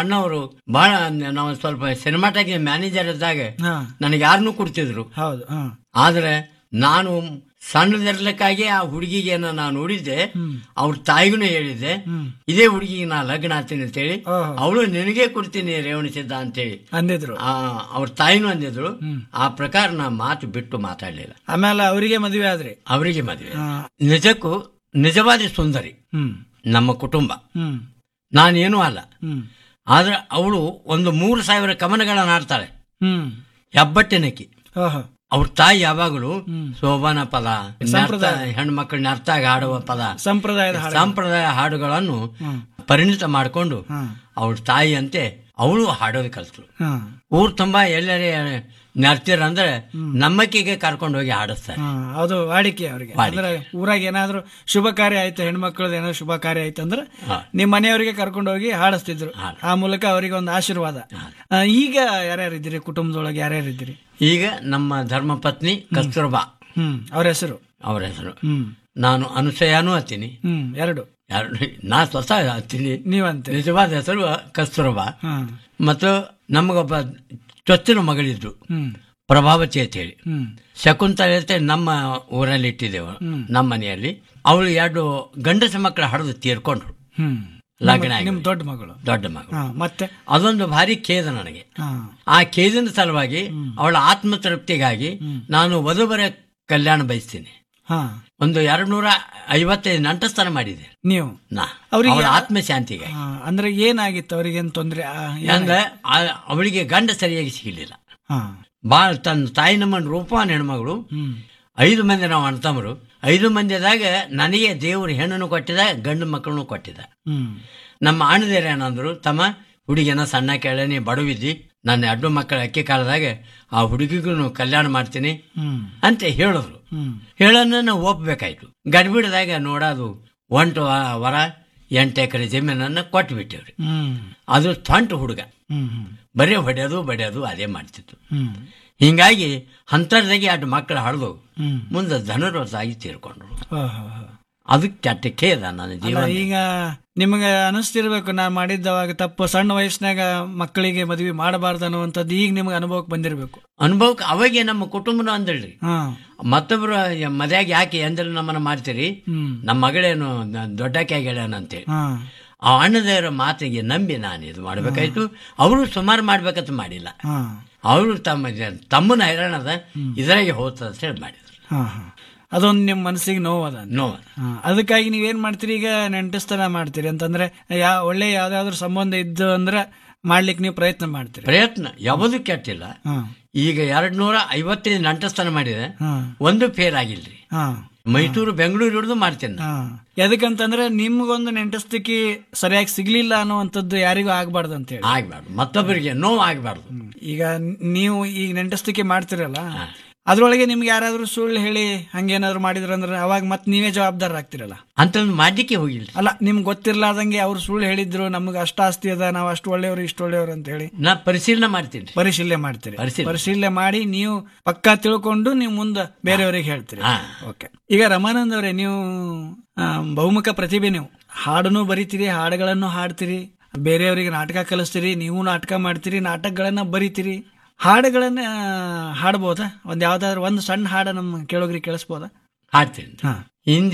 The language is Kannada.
ಅಣ್ಣವರು ಬಹಳ ನಾವು ಸ್ವಲ್ಪ ಸಿನಿಮಾಟಾಗಿ ಮ್ಯಾನೇಜರ್ ಇದ್ದಾಗ ಹಾ ನನಗೆ ಯಾರನ್ನೂ ಕೊಡ್ತಿದ್ರು ಹೌದು ಹಾ ಆದ್ರೆ ನಾನು ಸಣ್ಣದಿರ್ಲಿಕ್ಕಾಗಿ ಆ ಹುಡುಗಿಗೆ ನಾನು ನೋಡಿದ್ದೆ ಅವ್ರ ತಾಯಿಗೂ ಹೇಳಿದ್ದೆ ಇದೇ ಹುಡುಗಿಗೆ ನಾ ಲಗ್ನ ಆಗ್ತೀನಿ ಅಂತೇಳಿ ಓಹೋ. ಅವಳು ನಿನಗೆ ಕೊಡ್ತೀನಿ ರೇವಣಿಸಿದ್ದ ಅಂತೇಳಿ ಅಂದಿದ್ರು ಆ ಅವ್ರ ತಾಯಿನೂ ಅಂದಿದ್ರು ಆ ಪ್ರಕಾರ ನಾ ಮಾತು ಬಿಟ್ಟು ಮಾತಾಡ್ಲಿಲ್ಲ ಆಮೇಲೆ ಅವರಿಗೆ ಮದುವೆ ಆದ್ರಿ ಅವರಿಗೆ ಮದುವೆ ಹಾ ನಿಜಕ್ಕೂ ನಿಜವಾದ ಸುಂದರಿ ಹ್ಮ್ ನಮ್ಮ ಕುಟುಂಬ ಹ್ಮ್ ನಾನೇನೂ ಅಲ್ಲ ಹ್ಮ್ ಆದ್ರೆ ಅವಳು ಒಂದು ಮೂರು ಸಾವಿರ ಕಮನಗಳನ್ನ ಆಡ್ತಾಳೆ ಹ್ಮ್ ಹೆಬ್ಬಟ್ಟಿನಕ್ಕಿ ಓಹೋ ಅವ್ರ ತಾಯಿ ಯಾವಾಗಲೂ ಶೋಭಾನ ಪದ ಸಂಪ್ರದಾಯ. ಹೆಣ್ಮಕ್ಳನ್ನ ಅರ್ಥ ಆಗಿ ಆಡುವ ಪದ ಸಂಪ್ರದಾಯದ ಹಾಡು ಸಂಪ್ರದಾಯ ಹಾಡುಗಳನ್ನು ಹ್ಮ್. ಪರಿಣಿತ ಮಾಡಿಕೊಂಡು ಹಾ ಅವಳ ತಾಯಿಯಂತೆ ಅವಳು ಹಾಡೋದು ಕಲ್ತಳು ಹಾ ಊರ್ ತುಂಬಾ ಎಲ್ಲರೇ ನರ್ತೀರಂದ್ರೆ ನಮ್ಮಕ್ಕಿಗೆ ಕರ್ಕೊಂಡು ಹೋಗಿ ಹಾಡಿಸ್ತಾರೆ ಹಾ, ಅದು ವಾಡಿಕೆ ಅವ್ರಿಗೆ ಅಂದ್ರೆ ಊರಾಗ ಏನಾದ್ರು ಶುಭ ಕಾರ್ಯ ಆಯ್ತು ಹೆಣ್ಮಕ್ಳದ್ದು ಏನಾದ್ರು ಶುಭ ಕಾರ್ಯ ಆಯ್ತು ಅಂದ್ರೆ ಹಾ. ನಿಮ್ ಮನೆಯವರಿಗೆ ಕರ್ಕೊಂಡು ಹೋಗಿ ಹಾಡಿಸ್ತಿದ್ರು ಹಾಡು. ಆ ಮೂಲಕ ಅವರಿಗೆ ಒಂದು ಆಶೀರ್ವಾದ ಆ, ಈಗ ಯಾರ್ಯಾರು ಇದ್ದೀರಿ ಕುಟುಂಬದೊಳಗೆ ಯಾರ್ಯಾರು ಇದ್ದೀರಿ ಈಗ ನಮ್ಮ ಧರ್ಮಪತ್ನಿ ಕಸ್ತೂರ್ಬಾ ಹ್ಮ್ ಅವ್ರ ಹೆಸರು ಅವರ ಹೆಸರು ಹ್ಮ್ ನಾನು ಅನುಸಯಾನೂ ಹತ್ತೀನಿ ಹ್ಮ್ ಎರಡು ಎರಡು ನಾ ಸ್ವತಃ ಹತ್ತೀನಿ ನೀವಂತೆ ನಿಜವಾದ ಹೆಸರು ಕಸ್ತೂರ್ಬಾ ಹಾ ಮತ್ತು ನಮಗೊಬ್ಬ ಚೊಚ್ಚಿನ ಮಗಳಿದ್ರು ಹ್ಮ್ ಪ್ರಭಾವತಿ ಅಂತ ಹೇಳಿ ಹ್ಮ್ ಶಕುಂತಲೆ ಅಂತ ನಮ್ಮ ಊರಲ್ಲಿ ಇಟ್ಟಿದ್ದೆವು ನಮ್ಮ ಮನೆಯಲ್ಲಿ ಅವಳು ಎರಡು ಗಂಡಸ ಮಕ್ಕಳ ಹಡದು ತೀರ್ಕೊಂಡ್ರು ಹ್ಮ್ ಲಗ್ನ ಆಗಿ ನಿಮ್ ದೊಡ್ಡ ಮಗಳು ದೊಡ್ಡ ಮಗಳು ಹಾ ಮತ್ತೆ ಅದೊಂದು ಭಾರಿ ಖೇದ ನನಗೆ ಹಾ ಆ ಖೇದಿನ ಸಲುವಾಗಿ ಅವಳ ಆತ್ಮತೃಪ್ತಿಗಾಗಿ ನಾನು ವಧುವರ ಕಲ್ಯಾಣ ಬಯಸ್ತೀನಿ ಹಾ ಒಂದು ಎರಡು ನೂರ ಐವತ್ತೈದು ನಂಟಸ್ಥಾನ ಮಾಡಿದೆ ನೀವು ನಾ ಅವ್ರಿಗೆ ಅವಳ ಆತ್ಮಶಾಂತಿಗೆ ಹಾ, ಅಂದ್ರೆ ಏನಾಗಿತ್ತು ಅವ್ರಿಗೇನ್ ತೊಂದ್ರೆ ಆ, ಏನ್- ಅಂದ್ರೆ ಆ- ಅವಳಿಗೆ ಗಂಡ ಸರಿಯಾಗಿ ಸಿಗಲಿಲ್ಲ ಹಾ ಬಾಳ ತನ್ನ ತಾಯಿ ನಮ್ಮನ ರೂಪವಾನ್ ಹೆಣ್ಮಗಳು ಹ್ಮ್ ಐದು ಮಂದಿ ನಾವು ಅಣ್ತಮ್ಮರು ಐದು ಮಂದಿದಾಗ ನನಗೆ ದೇವರು ಹೆಣ್ಣನ್ನು ಕೊಟ್ಟಿದ ಗಂಡು ಮಕ್ಕಳನ್ನು ಕೊಟ್ಟಿದ ಹ್ಮ್ ನಮ್ಮ ಅಣ್ಣದೇರ ಏನಂದ್ರು ತಮ್ಮ ಹುಡುಗಿನ ಸಣ್ಣ ಕೇಳ ನೀ ಬಡವಿದ್ದಿ ನನ್ನ ಎರಡು ಮಕ್ಕಳ ಅಕ್ಕಿ ಕಾಲದಾಗ ಆ ಹುಡುಗಿಗೂ ಕಲ್ಯಾಣ ಮಾಡ್ತೀನಿ ಹ್ಮ್ ಅಂತ ಹೇಳಿದ್ರು ಹ್ಮ್ ಹೇಳನ್ನ ನಾವು ಒಪ್ಬೇಕಾಯ್ತು ಗಡ್ಬಿಡದಾಗ ನೋಡೋದು ಒಂಟು ವ- ವರ ಎಂಟು ಎಕರೆ ಜಮೀನನ್ನ ಕೊಟ್ಟು ಬಿಟ್ಟೇವ್ರಿ ಹ್ಮ್ ಅದು ಸ್ವಂಟ ಹುಡುಗ ಹ್ಮ್ ಹ್ಮ್ ಬರೀ ಹೊಡೆಯೋದು ಬಡಿಯೋದು ಅದೇ ಮಾಡ್ತಿತ್ತು ಹ್ಮ್ ಹಿಂಗಾಗಿ ಅಂತರ್ದಾಗಿ ಎರಡು ಮಕ್ಕಳು ಹಡ್ದು ಹ್ಮ್ ಮುಂದೆ ಧನುರ್ವಸಾಗಿ ತೀರ್ಕೊಂಡ್ರು ಹೋ, ಹೋ, ಹೋ. ಅದಕ್ಕೆ ಕೆಟ್ಟ ಖೇದ ನನ್ನ ಅಲ್ಲ, ಜೀವನ ಈಗ ನಿಮಗೆ ಅನಿಸ್ತಿರ್ಬೇಕು ನಾ ಮಾಡಿದ್ದವಾಗ ತಪ್ಪು ಸಣ್ಣ ವಯಸ್ಸಿನಾಗ ಮಕ್ಕಳಿಗೆ ಮದುವೆ ಮಾಡಬಾರ್ದು ಅನ್ನುವಂಥದ್ದು ಈಗ ನಿಮ್ಗೆ ಅನುಭವಕ್ಕೆ ಬಂದಿರಬೇಕು ಅನುಭವಕ್ಕೆ ಅವಾಗೆ ನಮ್ಮ ಕುಟುಂಬನ ಅಂದಳ್ರಿ ಹಾ ಮತ್ತೊಬ್ರು ಮದ್ಯಾಗ ಯಾಕೆ ಎಂದ್ರೆ ನಮ್ಮನ್ನ ಮಾಡ್ತೀರಿ ಹ್ಮ್ ನಮ್ಮ ಮಗಳೇನು ನ- ದೊಡ್ಡಕ್ಕೆ ಹೇಳ್ಯಾನಂತೇಳಿ ಹಾ ಆ ಅಣ್ಣದೇವರ ಮಾತಿಗೆ ನಂಬಿ ನಾನು ಇದು ಮಾಡ್ಬೇಕಾಯ್ತು ಅವರು ಸುಮಾರು ಮಾಡ್ಬೇಕಂತ ಮಾಡಿಲ್ಲ ಹಾ ಅವರು ತಮ್ಮ ಜ- ತಮ್ಮನ ಹೈರಾಣದ ಇದರಾಗೆ ಹೋಗ್ತದ ಅಂತ ಹೇಳಿ ಮಾಡಿದ್ರು ಹಾ ಹಾ ಅದೊಂದು ನಿಮ್ಮ ಮನಸ್ಸಿಗೆ ನೋವದ ನೋ ಹಾ, ಅದಕ್ಕಾಗಿ ನೀವೇನ್ ಮಾಡ್ತೀರಿ ಈಗ ನೆಂಟಸ್ತನ ಮಾಡ್ತೀರಿ ಅಂತಂದ್ರೆ ಯಾ ಒಳ್ಳೆ ಯಾವ್ದಾದ್ರು ಸಂಬಂಧ ಇದ್ದು ಅಂದ್ರೆ ಮಾಡ್ಲಿಕ್ಕೆ ನೀವು ಪ್ರಯತ್ನ ಮಾಡ್ತೀರಿ ಪ್ರಯತ್ನ ಯಾವುದು ಕೆಟ್ಟಿಲ್ಲ ಹಾ ಈಗ ಎರಡ್ ನೂರ ಐವತ್ತೈದು ನಂಟಸ್ಥಾನ ಮಾಡಿದೆ ಹಾ ಒಂದು ಫೇಲ್ ಆಗಿಲ್ರಿ ಹಾ ಮೈಸೂರು ಬೆಂಗಳೂರು ಹಿಡಿದು ಮಾಡ್ತೇನೆ ಹಾ ಎದಕ್ಕಂತಂದ್ರೆ ನಿಮ್ಗೊಂದು ನೆಂಟಸ್ತಿಕೆ ಸರಿಯಾಗಿ ಸಿಗ್ಲಿಲ್ಲ ಅನ್ನುವಂಥದ್ದು ಯಾರಿಗೂ ಆಗ್ಬಾರ್ದು ಅಂತ ಹೇಳಿ ಆಗ್ಬಾರ್ದು ಮತ್ತೊಬ್ಬರಿಗೆ ನೋವು ಆಗ್ಬಾರ್ದು ಈಗ ನೀವು ಈಗ ನೆಂಟಸ್ತಿಕೆ ಮಾಡ್ತಿರಲ್ಲ ಅದ್ರೊಳಗೆ ನಿಮ್ಗೆ ಯಾರಾದ್ರೂ ಸುಳ್ಳು ಹೇಳಿ ಹಂಗೇನಾದ್ರು ಮಾಡಿದ್ರಂದ್ರೆ ಅವಾಗ ಮತ್ತೆ ನೀವೇ ಜವಾಬ್ದಾರ ಆಗ್ತಿರಲ್ಲ ಅಂತ ಮಾಡ್ಲಿಕ್ಕೆ ಹೋಗಿಲ್ರಿ ಅಲ್ಲ ನಿಮ್ಗೆ ಗೊತ್ತಿರ್ಲಾರ್ದಂಗೆ ಅವ್ರು ಸುಳ್ಳು ಹೇಳಿದ್ರು ನಮ್ಗೆ ಅಷ್ಟ ಆಸ್ತಿ ಅದ ನಾವು ಅಷ್ಟು ಒಳ್ಳೆಯವರು ಇಷ್ಟು ಒಳ್ಳೆಯವರು ಅಂತ ಹೇಳಿ ನಾ ಪರಿಶೀಲನೆ ಮಾಡ್ತೀನಿ ಪರಿಶೀಲನೆ ಮಾಡ್ತೀರಿ ಪರಿಶೀಲನೆ. ಪರಿಶೀಲನೆ ಮಾಡಿ ನೀವು ಪಕ್ಕಾ ತಿಳ್ಕೊಂಡು ನೀವು ಮುಂದೆ ಬೇರೆಯವರಿಗೆ ಹೇಳ್ತೀರಿ ಹಾ. ಓಕೆ ಈಗ ರಮಾನಂದ್ ಅವರೇ ನೀವು ಆ, ಬಹುಮುಖ ಪ್ರತಿಭೆ ನೀವು ಹಾಡನ್ನು ಬರಿತೀರಿ ಹಾಡುಗಳನ್ನು ಹಾಡ್ತೀರಿ ಬೇರೆಯವರಿಗೆ ನಾಟಕ ಕಲಿಸ್ತೀರಿ ನೀವು ನಾಟಕ ಮಾಡ್ತೀರಿ ನಾಟಕಗಳನ್ನ ಬರಿತೀರಿ ಹಾಡುಗಳನ್ನ ಆ, ಹಾಡ್ಬೋದಾ ಒಂದ್ ಯಾವ್ದಾದ್ರು ಒಂದು ಸಣ್ಣ ಹಾಡ ನಮ್ಮ ಕೇಳೋಗ್ರಿ ಕೇಳಿಸ್ಬೋದಾ ಹಾಡ್ತೀನಿ ಹಾ ಹಿಂದಿ